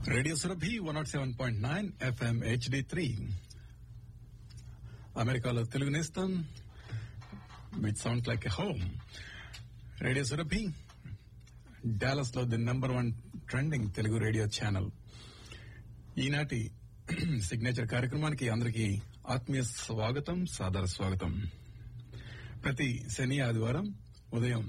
radio Surabhi one nought seven point nine FM HD three అమెరికాలో తెలుగు నేస్తం with sound like a home radio Surabhi Dallas లో the number one trending Telugu radio channel ఈనాటి signature కార్యక్రమానికి అందరికీ ఆత్మీయ స్వాగతం సాదర స్వాగతం ప్రతి శని ఆదివారం ఉదయం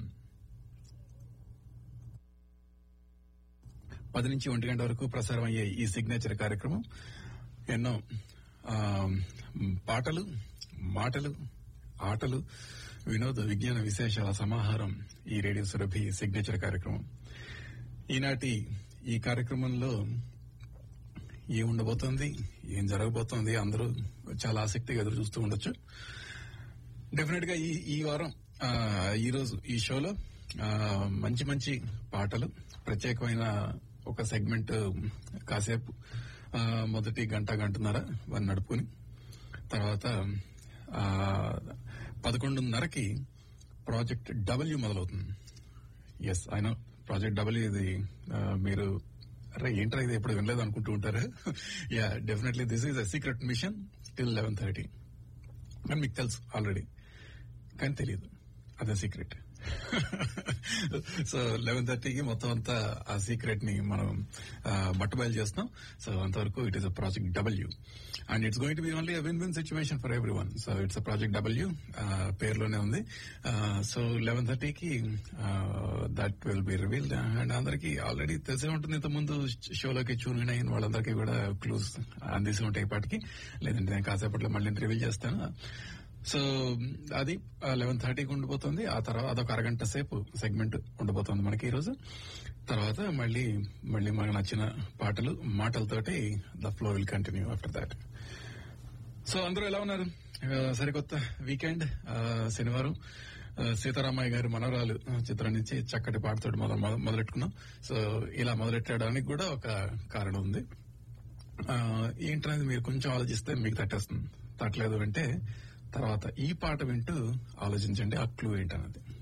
పది నుంచి ఒంటి గంట వరకు ప్రసారం అయ్యే ఈ సిగ్నేచర్ కార్యక్రమం ఎన్నో ఆ, పాటలు మాటలు ఆటలు వినోద విజ్ఞాన విశేషాల సమాహారం ఈ రేడియో సురభి సిగ్నేచర్ కార్యక్రమం ఈనాటి ఈ కార్యక్రమంలో ఏం ఉండబోతోంది ఏం జరగబోతోంది అందరూ చాలా ఆసక్తిగా ఎదురు చూస్తూ ఉండొచ్చు డెఫినెట్ గా ఈ ఈ వారం ఆ, ఈ రోజు ఈ షోలో ఆ, మంచి మంచి పాటలు ప్రత్యేకమైన ఒక సెగ్మెంట్ కాసేపు ఆ, మొదటి గంట గంటన్నర వన్ నడుపుకుని తర్వాత ఆ, పదకొండున్నరకి ప్రాజెక్ట్ డబ్ల్యూ మొదలవుతుంది ఎస్ ఆయన ప్రాజెక్ట్ డబ్ల్యూ ఇది ఆ, మీరు అరే ఏంట్రా ఇది ఎప్పుడు వినలేదు అనుకుంటూ ఉంటారు yeah definitely this is a secret mission till eleven thirty కానీ మీకు తెలుసు ఆల్రెడీ కానీ తెలియదు అదే సీక్రెట్ సో లెవెన్ థర్టీకి మొత్తం అంతా ఆ సీక్రెట్ ని మనం ఆ, బట్టబయలు చేస్తాం సో అంతవరకు it is a project W and it's going to be only win win situation for everyone so it's a project W పేరులోనే ఉంది సో లెవెన్ థర్టీకి that will be revealed and అందరికీ ఆల్రెడీ తెలిసే ఉంటుంది ఇంత ముందు షోలోకి చూన్ అయిన వాళ్ళందరికీ కూడా క్లూస్ అందిసి ఉంటాయి ఇప్పటికి లేదంటే నేను కాసేపట్లో మళ్ళీ రివీల్ చేస్తాను సో అది లెవెన్ థర్టీకి ఉండిపోతుంది ఆ తర్వాత అదొక అరగంట సేపు సెగ్మెంట్ ఉండిపోతుంది మనకి ఈ రోజు తర్వాత మళ్ళీ మళ్ళీ మనకు నచ్చిన పాటలు మాటలతోటి the flow will continue after that so అందరూ ఎలా ఉన్నారు ఆ, సరికొత్త వీకెండ్ ఆ, శనివారం ఆ, సీతారామయ్య గారి మనవరాలు ఆ, చిత్రం నుంచి చక్కటి పాటతో మొదలు మొదలు- మొదలెట్టుకున్నాం సో ఇలా మొదలెట్టడానికి కూడా ఒక కారణం ఉంది ఆ, ఏంటనేది మీరు కొంచెం ఆలోచిస్తే మీకు తట్టేస్తుంది తట్టలేదు అంటే తర్వాత ఈ పాట వింటూ ఆలోచించండి ఆ క్లూ ఏంటన్నది